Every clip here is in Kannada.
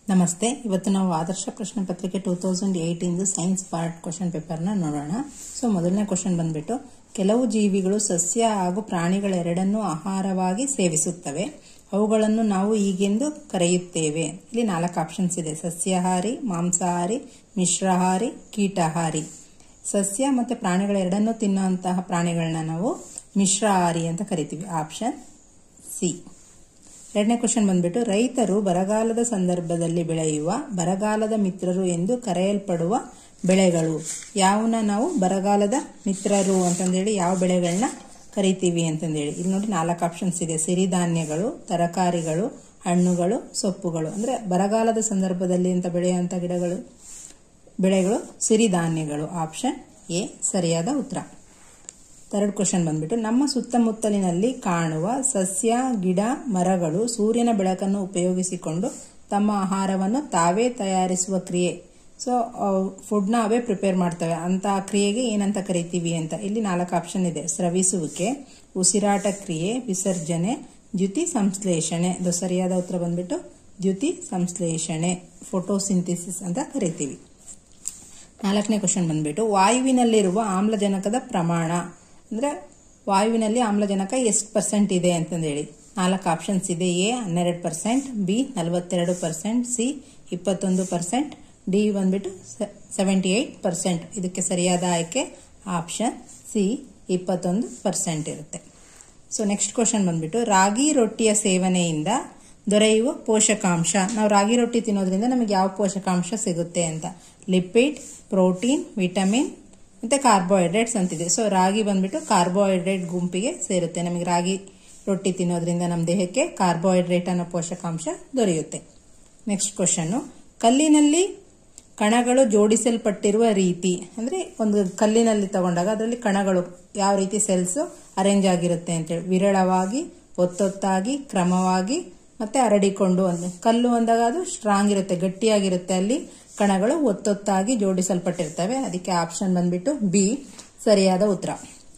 ನಮಸ್ತೆ ಇವತ್ತು ನಾವು ಆದರ್ಶ ಪ್ರಶ್ನೆ ಪತ್ರಿಕೆ ಟೂ ತೌಸಂಡ್ ಏಯ್ಟೀನ್ದು ಸೈನ್ಸ್ ಪಾರ್ಟ್ ಕ್ವಶನ್ ಪೇಪರ್ನ ನೋಡೋಣ ಸೊ ಮೊದಲನೇ ಕ್ವಶನ್ ಬಂದ್ಬಿಟ್ಟು ಕೆಲವು ಜೀವಿಗಳು ಸಸ್ಯ ಹಾಗೂ ಪ್ರಾಣಿಗಳೆರಡನ್ನೂ ಆಹಾರವಾಗಿ ಸೇವಿಸುತ್ತವೆ ಅವುಗಳನ್ನು ನಾವು ಹೀಗೆಂದು ಕರೆಯುತ್ತೇವೆ ಇಲ್ಲಿ ನಾಲ್ಕು ಆಪ್ಷನ್ಸ್ ಇದೆ ಸಸ್ಯಾಹಾರಿ ಮಾಂಸಾಹಾರಿ ಮಿಶ್ರಾಹಾರಿ ಕೀಟಾಹಾರಿ ಸಸ್ಯ ಮತ್ತು ಪ್ರಾಣಿಗಳೆರಡನ್ನೂ ತಿನ್ನುವಂತಹ ಪ್ರಾಣಿಗಳನ್ನ ನಾವು ಮಿಶ್ರಾಹಾರಿ ಅಂತ ಕರಿತೀವಿ ಆಪ್ಷನ್ ಸಿ ಎರಡನೇ ಕ್ವಶನ್ ಬಂದ್ಬಿಟ್ಟು ರೈತರು ಬರಗಾಲದ ಸಂದರ್ಭದಲ್ಲಿ ಬೆಳೆಯುವ ಬರಗಾಲದ ಮಿತ್ರರು ಎಂದು ಕರೆಯಲ್ಪಡುವ ಬೆಳೆಗಳು ಯಾವನ್ನ ನಾವು ಬರಗಾಲದ ಮಿತ್ರರು ಅಂತಂದೇಳಿ ಯಾವ ಬೆಳೆಗಳನ್ನ ಕರಿತೀವಿ ಅಂತಂದೇಳಿ ಇಲ್ಲಿ ನೋಡಿ ನಾಲ್ಕು ಆಪ್ಷನ್ಸ್ ಇದೆ ಸಿರಿಧಾನ್ಯಗಳು ತರಕಾರಿಗಳು ಹಣ್ಣುಗಳು ಸೊಪ್ಪುಗಳು ಅಂದ್ರೆ ಬರಗಾಲದ ಸಂದರ್ಭದಲ್ಲಿ ಅಂತ ಬೆಳೆಯುವಂತ ಗಿಡಗಳು ಬೆಳೆಗಳು ಸಿರಿಧಾನ್ಯಗಳು ಆಪ್ಷನ್ ಎ ಸರಿಯಾದ ಉತ್ತರ ಥರ್ಡ್ ಕ್ವಶನ್ ಬಂದ್ಬಿಟ್ಟು ನಮ್ಮ ಸುತ್ತಮುತ್ತಲಿನಲ್ಲಿ ಕಾಣುವ ಸಸ್ಯ ಗಿಡ ಮರಗಳು ಸೂರ್ಯನ ಬೆಳಕನ್ನು ಉಪಯೋಗಿಸಿಕೊಂಡು ತಮ್ಮ ಆಹಾರವನ್ನು ತಾವೇ ತಯಾರಿಸುವ ಕ್ರಿಯೆ ಸೊ ಫುಡ್ನ ಅವೇ ಪ್ರಿಪೇರ್ ಮಾಡ್ತವೆ ಅಂತ ಕ್ರಿಯೆಗೆ ಏನಂತ ಕರಿತೀವಿ ಅಂತ ಇಲ್ಲಿ ನಾಲ್ಕು ಆಪ್ಷನ್ ಇದೆ ಸ್ರವಿಸುವಿಕೆ ಉಸಿರಾಟ ಕ್ರಿಯೆ ವಿಸರ್ಜನೆ ದ್ಯುತಿ ಸಂಶ್ಲೇಷಣೆ ಇದು ಸರಿಯಾದ ಉತ್ತರ ಬಂದ್ಬಿಟ್ಟು ದ್ಯುತಿ ಸಂಶ್ಲೇಷಣೆ ಫೋಟೋಸಿಂಥಿಸಿಸ್ ಅಂತ ಕರಿತೀವಿ ನಾಲ್ಕನೇ ಕ್ವಶನ್ ಬಂದ್ಬಿಟ್ಟು ವಾಯುವಿನಲ್ಲಿರುವ ಆಮ್ಲಜನಕದ ಪ್ರಮಾಣ ಅಂದರೆ ವಾಯುವಿನಲ್ಲಿ ಆಮ್ಲಜನಕ ಎಷ್ಟು ಪರ್ಸೆಂಟ್ ಇದೆ ಅಂತಂದೇಳಿ ನಾಲ್ಕು ಆಪ್ಷನ್ಸ್ ಇದೆ ಎ ಹನ್ನೆರಡು ಪರ್ಸೆಂಟ್ ಬಿ ನಲವತ್ತೆರಡು ಪರ್ಸೆಂಟ್ ಸಿ ಇಪ್ಪತ್ತೊಂದು ಪರ್ಸೆಂಟ್ ಡಿ ಬಂದ್ಬಿಟ್ಟು ಸೆವೆಂಟಿ ಏಯ್ಟ್ ಪರ್ಸೆಂಟ್ ಇದಕ್ಕೆ ಸರಿಯಾದ ಆಯ್ಕೆ ಆಪ್ಷನ್ ಸಿ ಇಪ್ಪತ್ತೊಂದು ಪರ್ಸೆಂಟ್ ಇರುತ್ತೆ ಸೊ ನೆಕ್ಸ್ಟ್ ಕ್ವಶನ್ ಬಂದ್ಬಿಟ್ಟು ರಾಗಿ ರೊಟ್ಟಿಯ ಸೇವನೆಯಿಂದ ದೊರೆಯುವ ಪೋಷಕಾಂಶ ನಾವು ರಾಗಿ ರೊಟ್ಟಿ ತಿನ್ನೋದ್ರಿಂದ ನಮಗೆ ಯಾವ ಪೋಷಕಾಂಶ ಸಿಗುತ್ತೆ ಅಂತ ಲಿಪಿಡ್ ಪ್ರೋಟೀನ್ ವಿಟಮಿನ್ ಮತ್ತೆ ಕಾರ್ಬೋಹೈಡ್ರೇಟ್ಸ್ ಅಂತಿದೆ ಸೊ ರಾಗಿ ಬಂದ್ಬಿಟ್ಟು ಕಾರ್ಬೋಹೈಡ್ರೇಟ್ ಗುಂಪಿಗೆ ಸೇರುತ್ತೆ ನಮಗೆ ರಾಗಿ ರೊಟ್ಟಿ ತಿನ್ನೋದ್ರಿಂದ ನಮ್ಮ ದೇಹಕ್ಕೆ ಕಾರ್ಬೋಹೈಡ್ರೇಟ್ ಅನ್ನೋ ಪೋಷಕಾಂಶ ದೊರೆಯುತ್ತೆ ನೆಕ್ಸ್ಟ್ ಕ್ವಶನ್ ಕಲ್ಲಿನಲ್ಲಿ ಕಣಗಳು ಜೋಡಿಸಲ್ಪಟ್ಟಿರುವ ರೀತಿ ಅಂದ್ರೆ ಒಂದು ಕಲ್ಲಿನಲ್ಲಿ ತಗೊಂಡಾಗ ಅದರಲ್ಲಿ ಕಣಗಳು ಯಾವ ರೀತಿ ಸೆಲ್ಸ್ ಅರೇಂಜ್ ಆಗಿರುತ್ತೆ ಅಂತೇಳಿ ವಿರಳವಾಗಿ ಒತ್ತೊತ್ತಾಗಿ ಕ್ರಮವಾಗಿ ಮತ್ತೆ ಹರಡಿಕೊಂಡು ಒಂದು ಕಲ್ಲು ಅಂದಾಗ ಅದು ಸ್ಟ್ರಾಂಗ್ ಇರುತ್ತೆ ಗಟ್ಟಿಯಾಗಿರುತ್ತೆ ಅಲ್ಲಿ ಕಣಗಳು ಒತ್ತೊತ್ತಾಗಿ ಜೋಡಿಸಲ್ಪಟ್ಟಿರ್ತವೆ ಅದಕ್ಕೆ ಆಪ್ಷನ್ ಬಂದ್ಬಿಟ್ಟು ಬಿ ಸರಿಯಾದ ಉತ್ತರ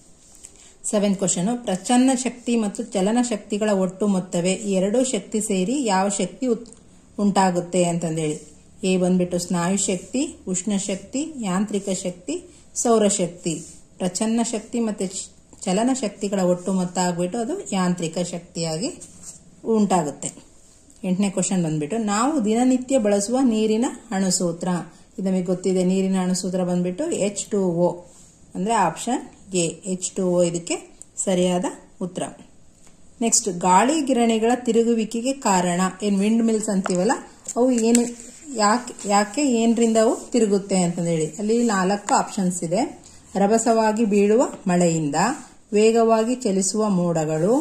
ಸೆವೆಂತ್ ಕ್ವಶನ್ ಪ್ರಚನ್ನ ಶಕ್ತಿ ಮತ್ತು ಚಲನ ಶಕ್ತಿಗಳ ಒಟ್ಟು ಮೊತ್ತವೇ ಈ ಎರಡೂ ಶಕ್ತಿ ಸೇರಿ ಯಾವ ಶಕ್ತಿ ಉಂಟಾಗುತ್ತೆ ಅಂತಂದೇಳಿ ಎ ಬಂದ್ಬಿಟ್ಟು ಸ್ನಾಯು ಶಕ್ತಿ ಉಷ್ಣ ಶಕ್ತಿ ಯಾಂತ್ರಿಕ ಶಕ್ತಿ ಸೌರಶಕ್ತಿ ಪ್ರಚನ್ನ ಶಕ್ತಿ ಮತ್ತು ಚಲನ ಶಕ್ತಿಗಳ ಒಟ್ಟು ಮೊತ್ತ ಆಗ್ಬಿಟ್ಟು ಅದು ಯಾಂತ್ರಿಕ ಶಕ್ತಿಯಾಗಿ ಉಂಟಾಗುತ್ತೆ ಎಂಟನೇ ಕ್ವಶನ್ ಬಂದ್ಬಿಟ್ಟು ನಾವು ದಿನನಿತ್ಯ ಬಳಸುವ ನೀರಿನ ಅಣುಸೂತ್ರ ಇದು ನಮಗೆ ಗೊತ್ತಿದೆ ನೀರಿನ ಅಣುಸೂತ್ರ ಬಂದ್ಬಿಟ್ಟು ಎಚ್ ಟು ಒ ಅಂದ್ರೆ option A H two O ಇದಕ್ಕೆ ಸರಿಯಾದ ಉತ್ತರ ನೆಕ್ಸ್ಟ್ ಗಾಳಿ ಗಿರಣಿಗಳ ತಿರುಗುವಿಕೆಗೆ ಕಾರಣ ಏನ್ ವಿಂಡ್ ಮಿಲ್ಸ್ ಅಂತೀವಲ್ಲ ಅವು ಏನು ಯಾಕೆ ಯಾಕೆ ಏನರಿಂದ ಅವು ತಿರುಗುತ್ತೆ ಅಂತಂದೇಳಿ ಅಲ್ಲಿ ನಾಲ್ಕು ಆಪ್ಷನ್ಸ್ ಇದೆ ರಭಸವಾಗಿ ಬೀಳುವ ಮಳೆಯಿಂದ ವೇಗವಾಗಿ ಚಲಿಸುವ ಮೋಡಗಳು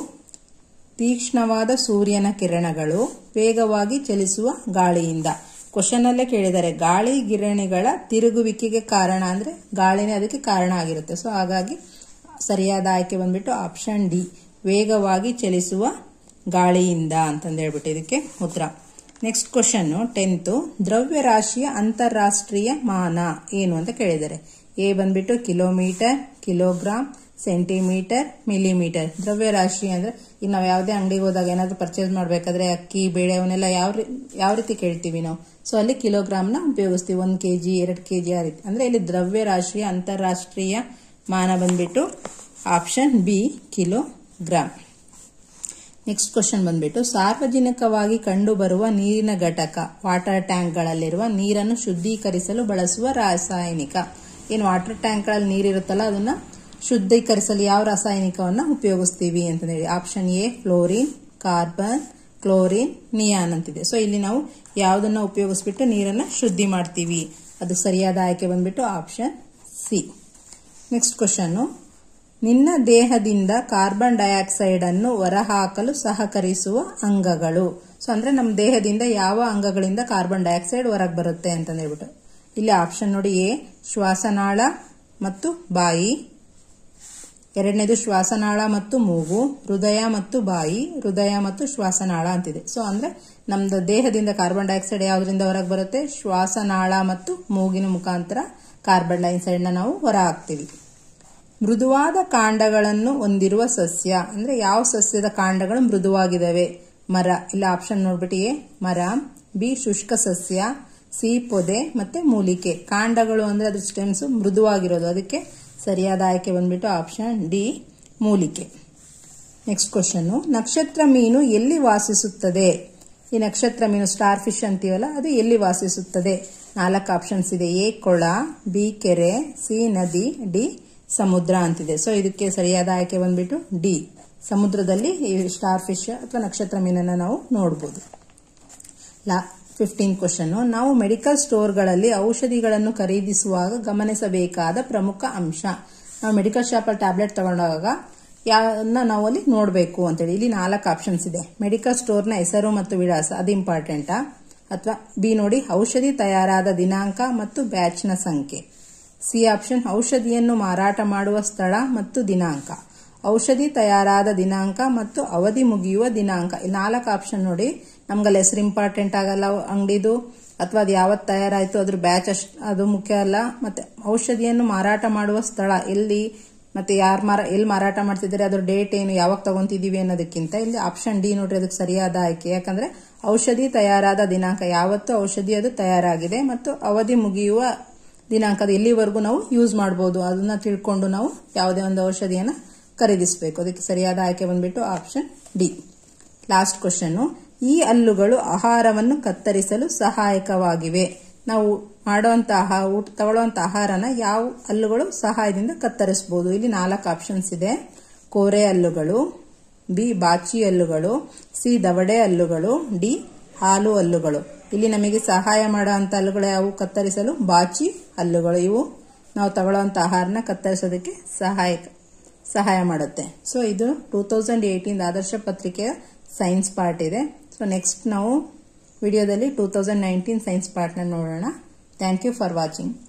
ತೀಕ್ಷ್ಣವಾದ ಸೂರ್ಯನ ಕಿರಣಗಳು ವೇಗವಾಗಿ ಚಲಿಸುವ ಗಾಳಿಯಿಂದ ಕ್ವಶನ್ ಅಲ್ಲೇ ಕೇಳಿದ್ದಾರೆ ಗಾಳಿ ಗಿರಣಿಗಳ ತಿರುಗುವಿಕೆಗೆ ಕಾರಣ ಅಂದ್ರೆ ಗಾಳಿನೇ ಅದಕ್ಕೆ ಕಾರಣ ಆಗಿರುತ್ತೆ ಸೊ ಹಾಗಾಗಿ ಸರಿಯಾದ ಆಯ್ಕೆ ಬಂದ್ಬಿಟ್ಟು ಆಪ್ಷನ್ ಡಿ ವೇಗವಾಗಿ ಚಲಿಸುವ ಗಾಳಿಯಿಂದ ಅಂತಂದು ಹೇಳ್ಬಿಟ್ಟು ಇದಕ್ಕೆ ಉತ್ತರ ನೆಕ್ಸ್ಟ್ ಕ್ವಶನ್ ಟೆಂತ್ ದ್ರವ್ಯರಾಶಿಯ ಅಂತಾರಾಷ್ಟ್ರೀಯ ಮಾನ ಏನು ಅಂತ ಕೇಳಿದ್ದಾರೆ ಎ ಬಂದ್ಬಿಟ್ಟು ಕಿಲೋಮೀಟರ್ ಕಿಲೋಗ್ರಾಮ್ ಸೆಂಟಿಮೀಟರ್ ಮಿಲಿಮೀಟರ್ ದ್ರವ್ಯರಾಶಿ ಅಂದ್ರೆ ಈಗ ನಾವು ಯಾವುದೇ ಅಂಗಡಿಗೆ ಹೋದಾಗ ಏನಾದರೂ ಪರ್ಚೇಸ್ ಮಾಡಬೇಕಾದ್ರೆ ಅಕ್ಕಿ ಬೇಳೆ ಅವನ್ನೆಲ್ಲ ಯಾವ ಯಾವ ರೀತಿ ಕೇಳ್ತೀವಿ ನಾವು ಸೊ ಅಲ್ಲಿ ಕಿಲೋಗ್ರಾಮ್ನ ಉಪಯೋಗಿಸ್ತೀವಿ ಒಂದು ಕೆ ಜಿ ಎರಡು ಕೆ ಜಿ ಆ ರೀತಿ ಅಂದ್ರೆ ಇಲ್ಲಿ ದ್ರವ್ಯರಾಶಿಯ ಅಂತಾರಾಷ್ಟ್ರೀಯ ಮಾನ ಬಂದ್ಬಿಟ್ಟು option B kilogram next question ಬಂದ್ಬಿಟ್ಟು ಸಾರ್ವಜನಿಕವಾಗಿ ಕಂಡುಬರುವ ನೀರಿನ ಘಟಕ ವಾಟರ್ ಟ್ಯಾಂಕ್ಗಳಲ್ಲಿರುವ ನೀರನ್ನು ಶುದ್ಧೀಕರಿಸಲು ಬಳಸುವ ರಾಸಾಯನಿಕ ಏನು ವಾಟರ್ ಟ್ಯಾಂಕ್ಗಳಲ್ಲಿ ನೀರಿರುತ್ತಲ್ಲ ಅದನ್ನ ಶುದ್ಧೀಕರಿಸಲು ಯಾವ ರಾಸಾಯನಿಕವನ್ನ ಉಪಯೋಗಿಸ್ತೀವಿ ಅಂತ ಹೇಳಿ option A fluorine carbon chlorine neon ಅಂತಿದೆ ಸೊ ಇಲ್ಲಿ ನಾವು ಯಾವುದನ್ನ ಉಪಯೋಗಿಸ್ಬಿಟ್ಟು ನೀರನ್ನ ಶುದ್ಧಿ ಮಾಡ್ತೀವಿ ಅದು ಸರಿಯಾದ ಆಯ್ಕೆ ಬಂದ್ಬಿಟ್ಟು ಆಪ್ಷನ್ ಸಿ ನೆಕ್ಸ್ಟ್ ಕ್ವಶನ್ ನಿನ್ನ ದೇಹದಿಂದ ಕಾರ್ಬನ್ ಡೈಆಕ್ಸೈಡ್ ಅನ್ನು ಹೊರಹಾಕಲು ಸಹಕರಿಸುವ ಅಂಗಗಳು ಸೊ ಅಂದ್ರೆ ನಮ್ಮ ದೇಹದಿಂದ ಯಾವ ಅಂಗಗಳಿಂದ ಕಾರ್ಬನ್ ಡೈಆಕ್ಸೈಡ್ ಹೊರಗೆ ಬರುತ್ತೆ ಅಂತ ಹೇಳ್ಬಿಟ್ಟು ಇಲ್ಲಿ ಆಪ್ಷನ್ ನೋಡಿ ಎ ಶ್ವಾಸನಾಳ ಮತ್ತು ಬಾಯಿ ಎರಡನೇದು ಶ್ವಾಸನಾಳ ಮತ್ತು ಮೂಗು ಹೃದಯ ಮತ್ತು ಬಾಯಿ ಹೃದಯ ಮತ್ತು ಶ್ವಾಸನಾಳ ಅಂತಿದೆ ಸೊ ಅಂದ್ರೆ ನಮ್ದು ದೇಹದಿಂದ ಕಾರ್ಬನ್ ಡೈಆಕ್ಸೈಡ್ ಯಾವ್ದ್ರಿಂದ ಹೊರಗೆ ಬರುತ್ತೆ ಶ್ವಾಸನಾಳ ಮತ್ತು ಮೂಗಿನ ಮುಖಾಂತರ ಕಾರ್ಬನ್ ಡೈಆಕ್ಸೈಡ್ ನ ನಾವು ಹೊರ ಹಾಕ್ತಿವಿ ಮೃದುವಾದ ಕಾಂಡಗಳನ್ನು ಹೊಂದಿರುವ ಸಸ್ಯ ಅಂದ್ರೆ ಯಾವ ಸಸ್ಯದ ಕಾಂಡಗಳು ಮೃದುವಾಗಿದ್ದಾವೆ ಮರ ಇಲ್ಲ ಆಪ್ಷನ್ ನೋಡ್ಬಿಟ್ಟು ಎ ಮರ ಬಿ ಶುಷ್ಕ ಸಸ್ಯ ಸಿ ಪೊದೆ ಮತ್ತೆ ಮೂಲಿಕೆ ಕಾಂಡಗಳು ಅಂದ್ರೆ ಅದ್ರ ಸ್ಟೆಮ್ಸ್ ಮೃದುವಾಗಿರೋದು ಅದಕ್ಕೆ ಸರಿಯಾದ ಆಯ್ಕೆ ಬಂದ್ಬಿಟ್ಟು ಆಪ್ಷನ್ ಡಿ ಮೂಲಿಕೆ ನೆಕ್ಸ್ಟ್ ಕ್ವಶನ್ ನಕ್ಷತ್ರ ಮೀನು ಎಲ್ಲಿ ವಾಸಿಸುತ್ತದೆ ಈ ನಕ್ಷತ್ರ ಮೀನು ಸ್ಟಾರ್ ಫಿಶ್ ಅಂತೀವಲ್ಲ ಅದು ಎಲ್ಲಿ ವಾಸಿಸುತ್ತದೆ ನಾಲ್ಕು ಆಪ್ಷನ್ಸ್ ಇದೆ ಎ ಕೊಳ ಬಿ ಕೆರೆ ಸಿ ನದಿ ಡಿ ಸಮುದ್ರ ಅಂತಿದೆ ಸೊ ಇದಕ್ಕೆ ಸರಿಯಾದ ಆಯ್ಕೆ ಬಂದ್ಬಿಟ್ಟು ಡಿ ಸಮುದ್ರದಲ್ಲಿ ಈ ಸ್ಟಾರ್ ಫಿಶ್ ಅಥವಾ ನಕ್ಷತ್ರ ಮೀನನ್ನು ನಾವು ನೋಡಬಹುದು ಲಾ ಫಿಫ್ಟೀನ್ ಕ್ವಶನ್ ನಾವು ಮೆಡಿಕಲ್ ಸ್ಟೋರ್ಗಳಲ್ಲಿ ಔಷಧಿಗಳನ್ನು ಖರೀದಿಸುವಾಗ ಗಮನಿಸಬೇಕಾದ ಪ್ರಮುಖ ಅಂಶ ನಾವು ಮೆಡಿಕಲ್ ಶಾಪಲ್ಲಿ ಟ್ಯಾಬ್ಲೆಟ್ ತಗೊಂಡಾಗ ಯಾವನ್ನ ನಾವು ಅಲ್ಲಿ ನೋಡಬೇಕು ಅಂತೇಳಿ ಇಲ್ಲಿ ನಾಲ್ಕು ಆಪ್ಷನ್ಸ್ ಇದೆ ಮೆಡಿಕಲ್ ಸ್ಟೋರ್ನ ಹೆಸರು ಮತ್ತು ವಿಳಾಸ ಅದು ಇಂಪಾರ್ಟೆಂಟಾ ಅಥವಾ ಬಿ ನೋಡಿ ಔಷಧಿ ತಯಾರಾದ ದಿನಾಂಕ ಮತ್ತು ಬ್ಯಾಚ್ನ ಸಂಖ್ಯೆ ಸಿ ಆಪ್ಷನ್ ಔಷಧಿಯನ್ನು ಮಾರಾಟ ಮಾಡುವ ಸ್ಥಳ ಮತ್ತು ದಿನಾಂಕ ಔಷಧಿ ತಯಾರಾದ ದಿನಾಂಕ ಮತ್ತು ಅವಧಿ ಮುಗಿಯುವ ದಿನಾಂಕ ಈ ನಾಲ್ಕು ಆಪ್ಷನ್ ನೋಡಿ ನಮ್ಗಲ್ಲಿ ಹೆಸರು ಇಂಪಾರ್ಟೆಂಟ್ ಆಗಲ್ಲ ಅಂಗಡಿದು ಅಥವಾ ಅದು ಯಾವತ್ತು ತಯಾರಾಯಿತು ಅದ್ರ ಬ್ಯಾಚ್ ಅಷ್ಟು ಅದು ಮುಖ್ಯ ಅಲ್ಲ ಮತ್ತೆ ಔಷಧಿಯನ್ನು ಮಾರಾಟ ಮಾಡುವ ಸ್ಥಳ ಎಲ್ಲಿ ಮತ್ತೆ ಯಾರು ಮಾರ ಎಲ್ಲಿ ಮಾರಾಟ ಮಾಡ್ತಿದ್ದಾರೆ ಅದ್ರ ಡೇಟ್ ಏನು ಯಾವಾಗ ತಗೊಂತಿದೀವಿ ಅನ್ನೋದಕ್ಕಿಂತ ಇಲ್ಲಿ ಆಪ್ಷನ್ ಡಿ ನೋಡ್ರಿ ಅದಕ್ಕೆ ಸರಿಯಾದ ಆಯ್ಕೆ ಯಾಕಂದ್ರೆ ಔಷಧಿ ತಯಾರಾದ ದಿನಾಂಕ ಯಾವತ್ತು ಔಷಧಿ ಅದು ತಯಾರಾಗಿದೆ ಮತ್ತು ಅವಧಿ ಮುಗಿಯುವ ದಿನಾಂಕದ ಎಲ್ಲಿವರೆಗೂ ನಾವು ಯೂಸ್ ಮಾಡಬಹುದು ಅದನ್ನ ತಿಳ್ಕೊಂಡು ನಾವು ಯಾವುದೇ ಒಂದು ಔಷಧಿಯನ್ನ ಖರೀದಿಸಬೇಕು ಅದಕ್ಕೆ ಸರಿಯಾದ ಆಯ್ಕೆ ಬಂದ್ಬಿಟ್ಟು ಆಪ್ಷನ್ ಡಿ ಲಾಸ್ಟ್ ಕ್ವಶನ್ ಈ ಹಲ್ಲುಗಳು ಆಹಾರವನ್ನು ಕತ್ತರಿಸಲು ಸಹಾಯಕವಾಗಿವೆ ನಾವು ಮಾಡುವಂತಹ ಊಟ ತಗೊಳ್ಳುವಂತ ಆಹಾರನ ಯಾವ ಹಲ್ಲುಗಳು ಸಹಾಯದಿಂದ ಕತ್ತರಿಸಬಹುದು ಇಲ್ಲಿ ನಾಲ್ಕು ಆಪ್ಷನ್ಸ್ ಇದೆ ಕೋರೆ ಹಲ್ಲುಗಳು ಬಿ ಬಾಚಿ ಹಲ್ಲುಗಳು ಸಿ ದವಡೆ ಹಲ್ಲುಗಳು ಡಿ ಹಾಲು ಹಲ್ಲುಗಳು ಇಲ್ಲಿ ನಮಗೆ ಸಹಾಯ ಮಾಡುವಂತ ಹಲ್ಲುಗಳು ಯಾವುವು ಕತ್ತರಿಸಲು ಬಾಚಿ ಹಲ್ಲುಗಳು ಇವು ನಾವು ತಗೊಳ್ಳುವಂತ ಆಹಾರನ ಕತ್ತರಿಸೋದಕ್ಕೆ ಸಹಾಯಕ ಸಹಾಯ ಮಾಡುತ್ತೆ ಸೊ ಇದು ಟೂ ತೌಸಂಡ್ ಏಯ್ಟೀನ್ ಆದರ್ಶ ಪತ್ರಿಕೆಯ ಸೈನ್ಸ್ ಪಾರ್ಟ್ ಇದೆ ಸೊ ನೆಕ್ಸ್ಟ್ ನಾವು ವಿಡಿಯೋದಲ್ಲಿ ಟೂ ತೌಸಂಡ್ ನೈನ್ಟೀನ್ ಸೈನ್ಸ್ ಪಾರ್ಟ್ನ ನೋಡೋಣ ಥ್ಯಾಂಕ್ ಯು ಫಾರ್ ವಾಚಿಂಗ್